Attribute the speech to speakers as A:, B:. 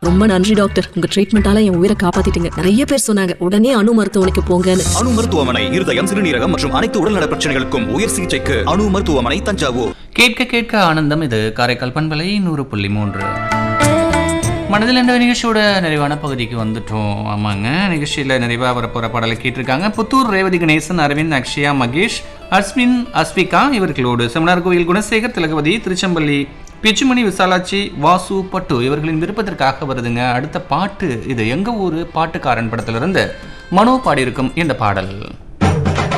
A: ரொம்ப நன்றி டாக்டர் உங்க ட்ரீட்மெண்டால என் உயிரை காப்பாத்திட்டீங்க நிறைய பேர் சொன்னாங்க உடனே அணு மருத்துவமனைக்கு போங்கன்னு
B: அணு மருத்துவமனை இருதயம் சிறுநீரகம் மற்றும் அனைத்து உடல்நல பிரச்சனைகளுக்கும் உயர் சிகிச்சைக்கு அணு மருத்துவமனை தஞ்சாவூர்
C: கேட்க கேட்க ஆனந்தம் இது காரைக்கால் பண்பலை நூறு புள்ளி மூன்று மனதில் என்ற நிகழ்ச்சியோட நிறைவான பகுதிக்கு வந்துட்டோம் ஆமாங்க நிகழ்ச்சியில் நிறைவாக வரப்போகிற பாடலை கேட்டிருக்காங்க புத்தூர் ரேவதி கணேசன் அரவிந்த் அக்ஷயா மகேஷ் அஸ்மின் அஸ்விகா இவர்களோடு செமினார் கோயில் குணசேகர் திலகவதி திருச்செம்பள்ளி பிச்சுமணி விசாலாட்சி வாசு பட்டு இவர்களின் விருப்பத்திற்காக வருதுங்க அடுத்த பாட்டு இது எங்க ஊரு பாட்டுக்காரன் படத்திலிருந்து மனோ பாடியிருக்கும் இந்த பாடல்